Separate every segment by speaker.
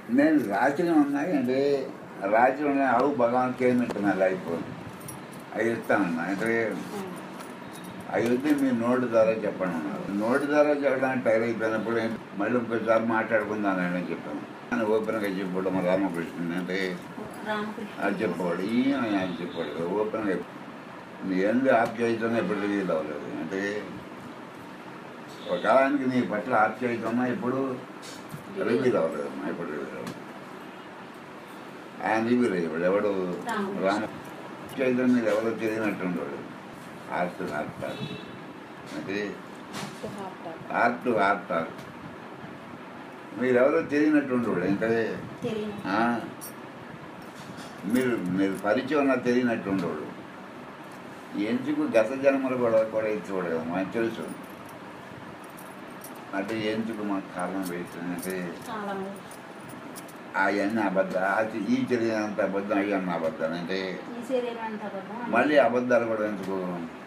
Speaker 1: నేను రాత్రి ఉన్నాయి అంటే రాత్రి ఉన్నాయి అవు భగవాన్ కేమిట్టు లైఫ్ అవి ఇస్తానన్నా అంటే అవి వద్దు మీ నోటి ద్వారా చెప్పండి అన్నారు నోటి ద్వారా చెప్పడానికి టైర్ అయిపోయినప్పుడు ఏంటి, మళ్ళీ ఇంకోసారి మాట్లాడుకుందాం అని చెప్పాను అని ఓపెన్గా చెప్పడం మా రామకృష్ణ అంటే
Speaker 2: రామకృష్ణ
Speaker 1: అది చెప్పవాడు ఈ ఆయన చెప్పాడు ఓపెన్గా నీ ఎందు ఆప్యాయతం ఎప్పుడు రిలీజ్ అవ్వలేదు అంటే ఒక కాలానికి నీ పట్ల ఆప్యాయతం ఇప్పుడు రిలీజ్ అవ్వలేదు ఎప్పుడు రిలీజ్ అవ్వలేదు ఆయన రివీల్ అయ్యాడు ఎవడు
Speaker 2: రామ.
Speaker 1: రామ చైతన్యం మీద ఎవరో తెలియనట్టుండేవాడు ఆర్ట్ ఆర్ట్ అంటే ఆర్ట్ ఆర్ట్ ఆర్ట్ మీరెవరో తెలియనట్టుండేవాడు అంటే
Speaker 2: తెలియదు
Speaker 1: ఆ, మీరు మీరు పరిచయం నాకు తెలియనట్టు ఉండేవాడు ఎందుకు గత జన్మలు కూడా కూడా ఇచ్చేవాడు కదా మనకు తెలుసు అంటే ఎందుకు మాకు కారణం వేస్తుందంటే
Speaker 2: చాలా మంది
Speaker 1: అవన్నీ అబద్ధాలు అది ఈ తెలియని అంత అబద్ధం అయ్యన్న అబద్ధాలు అంటే
Speaker 2: ఈ శరీరం అంతా కదా
Speaker 1: మళ్ళీ అబద్ధాలు కూడా ఎందుకు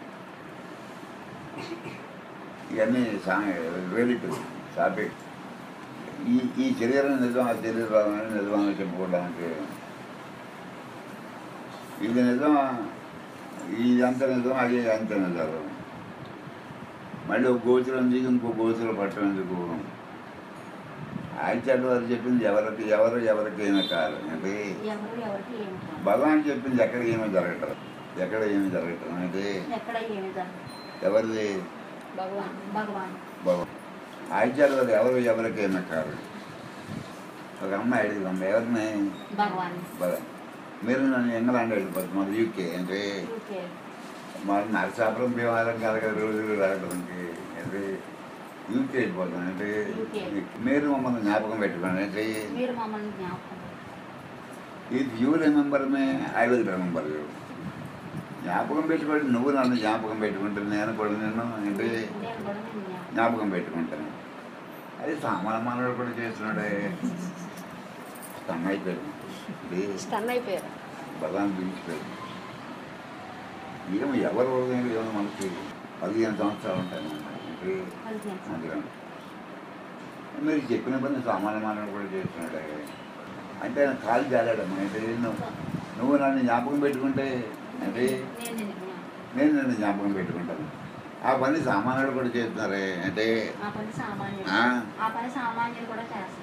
Speaker 1: ఇవన్నీ సా రిలేటివ్ టాపిక్ ఈ ఈ శరీరం నిజం ఆ శరీరం నిజం అని చెప్పుకోవడానికి ఇది నిజం ఇది అంత నిజం అది అంత నిజాలు మళ్ళీ ఒక గోతులు దిగి ఇంకో గోతులు పట్టడం ఎందుకు ఆచార్య వారు చెప్పింది ఎవరికి ఎవరు ఎవరికి ఏమీ కాదు అంటే
Speaker 2: ఎవరు ఎవరికి ఏమి కాదు
Speaker 1: భగవాన్ చెప్పింది ఎక్కడ ఏమీ జరగటం ఎక్కడ ఏమీ జరగటం అంటే
Speaker 2: ఎక్కడ ఏమి జరగదు
Speaker 1: ఎవరిది
Speaker 2: భగవాన్ భగవాన్
Speaker 1: భగవాన్ ఆచార్య వారు ఎవరు ఎవరికి ఏమీ కాదు ఒక అమ్మాయి అడిగింది అమ్మ ఎవరిని
Speaker 2: భగవాన్
Speaker 1: భగవాన్ మీరు నన్ను ఇంగ్లాండ్ వెళ్ళిపోతుంది మరి యూకే అంటే
Speaker 2: యూకే
Speaker 1: మరి నరసాపురం వ్యవహారం కాదు కదా రోజులు రావడానికి అంటే యూకే వెళ్ళిపోతాను అంటే
Speaker 2: UK.
Speaker 1: మీరు మమ్మల్ని జ్ఞాపకం పెట్టుకోండి అంటే
Speaker 2: మీరు మమ్మల్ని జ్ఞాపకం
Speaker 1: if you remember may I will remember you జ్ఞాపకం పెట్టుకోండి నువ్వు నన్ను జ్ఞాపకం పెట్టుకుంటే నేను కూడా నేను అంటే
Speaker 2: నేను కూడా నేను జ్ఞాపకం
Speaker 1: జ్ఞాపకం పెట్టుకుంటాను అది సామాన్య మానవుడు కూడా చేస్తున్నాడే స్టన్ అయిపోయాడు ఇది
Speaker 3: స్టన్ అయిపోయారు
Speaker 1: బలాన్ని పిలిచిపోయాడు ఏమో ఎవరు హృదయం ఏమో మనకి పదిహేను సంవత్సరాలు ఉంటాయి మన అంటే
Speaker 2: పదిహేను సంవత్సరాలు.
Speaker 1: అందుకని మీరు చెప్పిన పని సామాన్య మానవుడు కూడా చేస్తున్నాడే అంటే ఆయన కాలు జాలాడమ్మా అంటే నువ్వు నువ్వు నన్ను జ్ఞాపకం పెట్టుకుంటే అంటే
Speaker 2: నేను నిన్ను జ్ఞాపకం
Speaker 1: నేను నన్ను జ్ఞాపకం పెట్టుకుంటాను ఆ పని సామాన్యుడు కూడా చేస్తున్నారే అంటే
Speaker 2: ఆ పని సామాన్యుడు
Speaker 1: ఆ.
Speaker 2: ఆ పని సామాన్యుడు కూడా చేస్తాను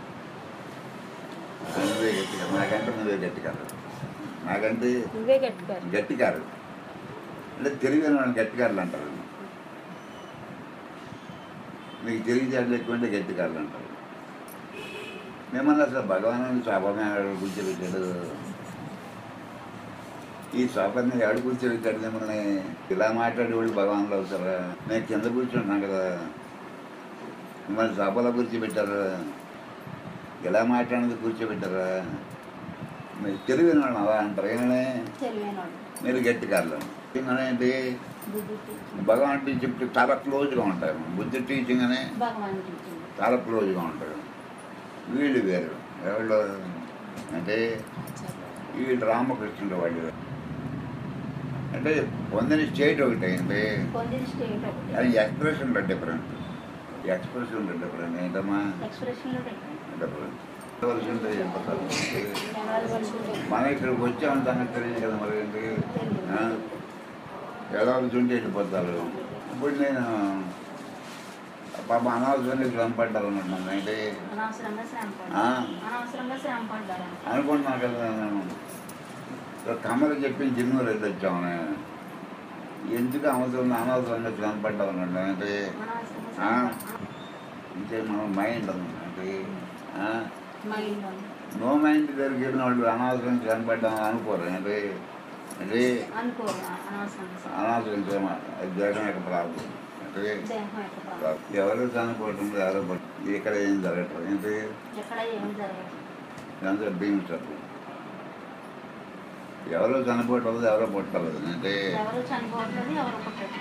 Speaker 1: నువ్వే గట్టిగా నాకంటే నువ్వే గట్టి కాదు నాకంటే
Speaker 3: నువ్వే కట్టుకోరు
Speaker 1: గట్టి కాదు అంటే తెలివైన వాళ్ళని గట్టికారులు అంటారు మీకు తెలివితేటలు ఎక్కువ అంటే గట్టికారులు అంటారు మిమ్మల్ని అసలు భగవాను స్వాభావం కూర్చోబెట్టాడు ఈ స్వాపాన్ని ఎవడు కూర్చోబెట్టాడు మిమ్మల్ని ఇలా మాట్లాడేవాళ్ళు భగవాన్లు అవుతారా నేను కింద కూర్చుంటున్నాను కదా మిమ్మల్ని సభలో కూర్చోబెట్టారు ఇలా మాట్లాడినది కూర్చోబెట్టారా మీరు తెలివైన వాళ్ళని అలా అంటారు ఏమనే
Speaker 2: తెలివైనవాడు
Speaker 1: మీరు గట్టి కాదు ఏంటి
Speaker 2: బుద్ధి teaching.
Speaker 1: భగవాన్ టీచింగ్ చాలా క్లోజ్గా ఉంటారు బుద్ధి టీచింగ్ అనే
Speaker 2: భగవాన్ టీచింగ్
Speaker 1: చాలా క్లోజ్గా ఉంటారు వీళ్ళు వేరు ఎవరు అంటే వీళ్ళు రామకృష్ణుడు వాళ్ళు అంటే పొందిన స్టేట్ ఒకటి అంటే
Speaker 2: పొందిన స్టేట్ ఒకటి
Speaker 1: అది ఎక్స్ప్రెషన్లో డిఫరెంట్ ఎక్స్ప్రెషన్లో డిఫరెంట్ ఏంటమ్మా
Speaker 2: ఎక్స్ప్రెషన్లో different.
Speaker 1: డిఫరెంట్ ఎవరికంటే చెప్పాలి
Speaker 2: ఎవరు ఉంటుంది?
Speaker 1: మనం ఇక్కడికి వచ్చామని సంగతి తెలియదు కదా మరి ఏంటి ఆ? ఎడవలసి ఉంటే వెళ్ళిపోతారు ఇప్పుడు నేను పాప అనవసరంగా శ్రమ పడ్డారు అన్నమాట అంటే
Speaker 2: అనవసరంగా శ్రమ
Speaker 1: ఆ.
Speaker 2: పడ్డారు అనవసరంగా శ్రమ పడ్డారు
Speaker 1: అనుకుంటున్నాను కదా నేను కమలు చెప్పి జిన్నూరు వెళ్ళి వచ్చాము నేను. ఎందుకు అవసరం అనవసరంగా శ్రమ పడ్డావు అన్నమాట అంటే
Speaker 2: అనవసరంగా
Speaker 1: ఆ.
Speaker 2: శ్రమ పడ్డారు.
Speaker 1: ఇంకే మనం మైండ్ ఉంది అంటే ఆ?
Speaker 2: మైండ్ ఉంది.
Speaker 1: నో మైండ్ దగ్గరికి వెళ్ళిన వాళ్ళు అనవసరంగా శ్రమ పడ్డామని అనుకోరు అంటే అంటే
Speaker 2: అనుకో అనవసరంగా శ్రమ.
Speaker 1: అనవసరం శ్రమ అది జరగడం యొక్క ప్రాబ్లం అంటే
Speaker 2: దేహం యొక్క ప్రభావం.
Speaker 1: ఎవరు చనిపోవటం ఎవరు పట్టు- ఇక్కడ ఏం జరగటం ఏంటి
Speaker 2: ఎక్కడ ఏం జరగదు
Speaker 1: ఇదంతా భీమిస్తారు ఎవరో చనిపోవటం వల్ల ఎవరో పుట్టలేదు అంటే
Speaker 2: ఎవరు చనిపోవట్లేదు ఎవరు పుట్టట్లేదు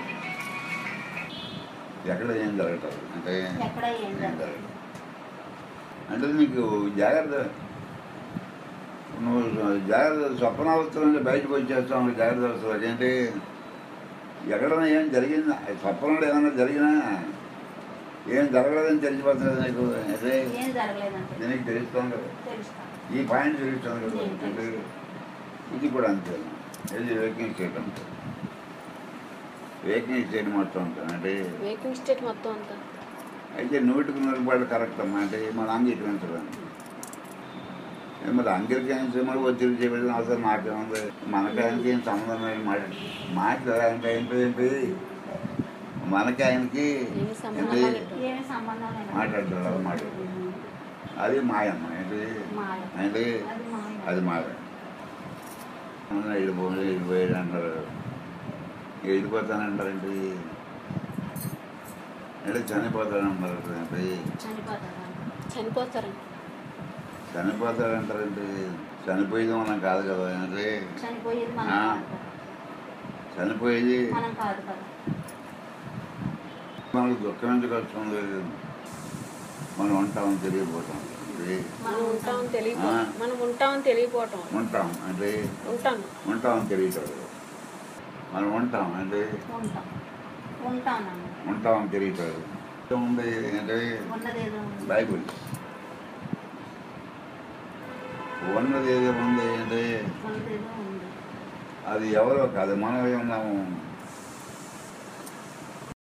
Speaker 1: ఎక్కడ ఏం జరగటం అంటే
Speaker 2: ఎక్కడ ఏం
Speaker 1: ఏం
Speaker 2: జరగదు
Speaker 1: జరగదు అంటే నీకు జాగ్రత్త నువ్వు జాగ్రత్త స్వప్నావస్థల నుంచి బయటకు వచ్చేస్తావు జాగ్రత్త అవసరం ఏంటి ఎక్కడైనా ఏం జరిగిందా స్వప్నంలో ఏమైనా జరిగినా ఏం జరగలేదని తెలిసిపోతుంది కదా నీకు అదే
Speaker 2: ఏం జరగలేదంటే
Speaker 1: దీనికి తెలుస్తుంది కదా
Speaker 2: తెలుస్తాను
Speaker 1: ఈ పాయింట్ తెలుస్తుంది కదా అంటే ఇది కూడా అంతే ఇది వేకింగ్ స్టేట్ అంతే వేకింగ్ స్టేట్ మొత్తం ఉంటుంది అంటే
Speaker 3: వేకింగ్ స్టేట్ మొత్తం అంతా
Speaker 1: అయితే నూటికి నూరు పాటు కరెక్ట్ అమ్మా అంటే మన అంగీకరించడం మరి అంగీకరించి మరి ఒత్తిడి చేయడం అవసరం నాకేముంది మనకి ఆయనకి ఏం సంబంధం లేదు మాట మాట్లాడాలంటే ఏంటి ఏంటి మనకి ఆయనకి
Speaker 3: ఏమి సంబంధం
Speaker 1: ఏంటి
Speaker 3: లేదు.
Speaker 2: ఏమి సంబంధం లేదు
Speaker 1: మాట్లాడతాడు అన్నమాట అది మాయమ్మ ఏంటి
Speaker 2: మాయ
Speaker 1: ఏంటి
Speaker 2: అది మాయ
Speaker 1: అది మాయ వెళ్ళిపోయి వెళ్ళిపోయాడు అంటారు వెళ్ళిపోతానంటారేంటి అంటే చనిపోతానంటారు ఏంటి
Speaker 2: చనిపోతాడు
Speaker 3: చనిపోతారండి
Speaker 1: చనిపోతాడంటారంటే చనిపోయేది మనం కాదు కదా అంటే
Speaker 2: చనిపోయేది మనం
Speaker 1: ఆ.
Speaker 2: కాదు కదా.
Speaker 1: చనిపోయేది
Speaker 2: మనం కాదు కదా
Speaker 1: మనకు దుఃఖం ఎందుకు వస్తుంది మనం ఉంటామని తెలియపోతాం అంటే
Speaker 3: మనం ఉంటామని తెలియపో
Speaker 1: ఆ.
Speaker 3: మనం ఉంటామని తెలియపోవటం
Speaker 1: ఉంటాం అంటే
Speaker 3: ఉంటాను
Speaker 1: ఉంటామని తెలియటం మనం ఉంటాం అంటే
Speaker 2: ఉంటాం ఉంటానన్న
Speaker 1: ఉంటామని తెలియటం ఉంది అంటే
Speaker 2: ఉన్నదేదో ఉంది
Speaker 1: బైబుల్ ఉన్నది ఏదో ఉంది అంటే
Speaker 2: ఉన్నదేదో ఉంది
Speaker 1: అది ఎవరో కాదు మనమే ఉన్నాము